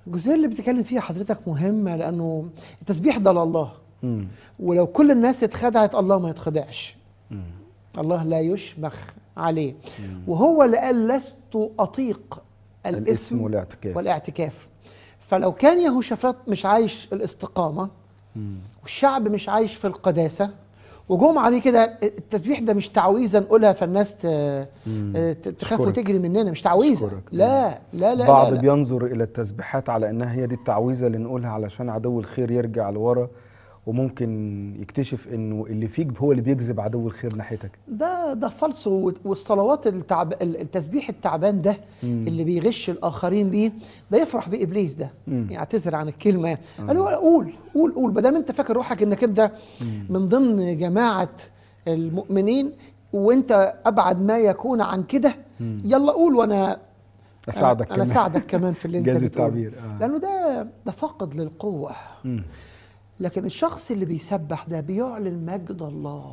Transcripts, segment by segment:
الجزئيه اللي بتتكلم فيها حضرتك مهمه لانه التسبيح ده لله مم. ولو كل الناس اتخدعت الله ما يتخدعش مم. الله لا يشمخ عليه وهو اللي قال لست اطيق الاسم الاسم والاعتكاف والاعتكاف فلو كان يهوشافاط مش عايش الاستقامه مم. والشعب مش عايش في القداسه وجم عليه كده التسبيح ده مش تعويذه نقولها فالناس ت- مم. ت- تخاف أشكرك. وتجري مننا مش تعويذه أشكرك. لا لا لا بعض لا, لا. بينظر الى التسبيحات على انها هي دي التعويذه اللي نقولها علشان عدو الخير يرجع لورا وممكن يكتشف انه اللي فيك هو اللي بيجذب عدو الخير ناحيتك ده ده فلس و- والصلوات التعب التسبيح التعبان ده مم. اللي بيغش الاخرين بيه ده يفرح بابليس ده مم. يعتذر عن الكلمه قال له قول قول قول ما دام انت فاكر روحك انك انت من ضمن جماعه المؤمنين وانت ابعد ما يكون عن كده يلا قول وانا اساعدك انا, أنا كمان. اساعدك كمان في اللي انت جاز بتقوله التعبير آه. لانه ده ده فاقد للقوه مم. لكن الشخص اللي بيسبح ده بيعلن مجد الله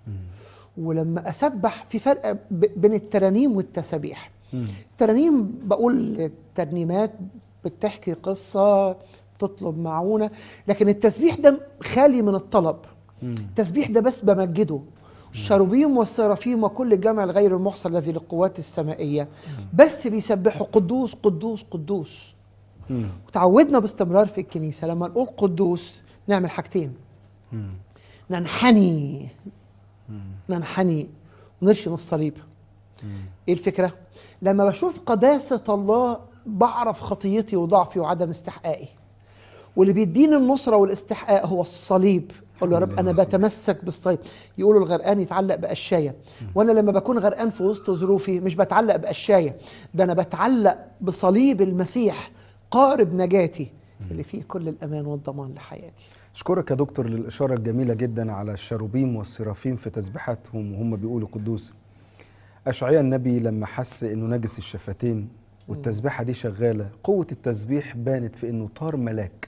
ولما اسبح في فرق ب- بين الترانيم والتسابيح مم. الترانيم بقول ترنيمات بتحكي قصه تطلب معونه لكن التسبيح ده خالي من الطلب مم. التسبيح ده بس بمجده الشروبيم والسرافيم وكل الجمع الغير المحصى الذي للقوات السمائيه بس بيسبحوا قدوس قدوس قدوس مم. وتعودنا باستمرار في الكنيسه لما نقول قدوس نعمل حاجتين مم. ننحني ننحني ونرشم الصليب ايه الفكره لما بشوف قداسه الله بعرف خطيتي وضعفي وعدم استحقاقي واللي بيديني النصره والاستحقاق هو الصليب اقول له يا رب انا بتمسك بالصليب يقولوا الغرقان يتعلق بقشايه وانا لما بكون غرقان في وسط ظروفي مش بتعلق بقشايه ده انا بتعلق بصليب المسيح قارب نجاتي اللي فيه كل الامان والضمان لحياتي اشكرك يا دكتور للاشاره الجميله جدا على الشروبيم والسرافيم في تسبيحاتهم وهم بيقولوا قدوس اشعياء النبي لما حس انه نجس الشفتين والتسبيحه دي شغاله قوه التسبيح بانت في انه طار ملاك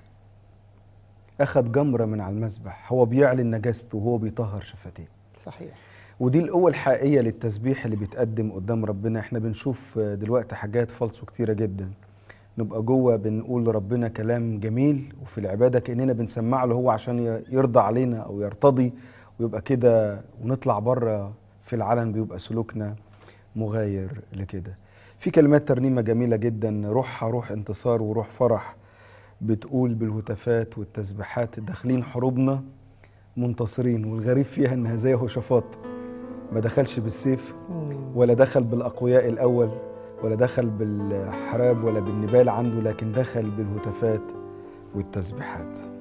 اخذ جمره من على المسبح هو بيعلن نجاسته وهو بيطهر شفتيه صحيح ودي القوة الحقيقية للتسبيح اللي بيتقدم قدام ربنا احنا بنشوف دلوقتي حاجات فالصو كتيرة جدا نبقى جوه بنقول لربنا كلام جميل وفي العبادة كأننا بنسمع له هو عشان ي- يرضى علينا أو يرتضي ويبقى كده ونطلع بره في العلن بيبقى سلوكنا مغاير لكده في كلمات ترنيمة جميلة جدا روحها روح انتصار وروح فرح بتقول بالهتافات والتسبيحات داخلين حروبنا منتصرين والغريب فيها انها زي هوشافاط ما دخلش بالسيف ولا دخل بالاقوياء الاول ولا دخل بالحراب ولا بالنبال عنده لكن دخل بالهتافات والتسبيحات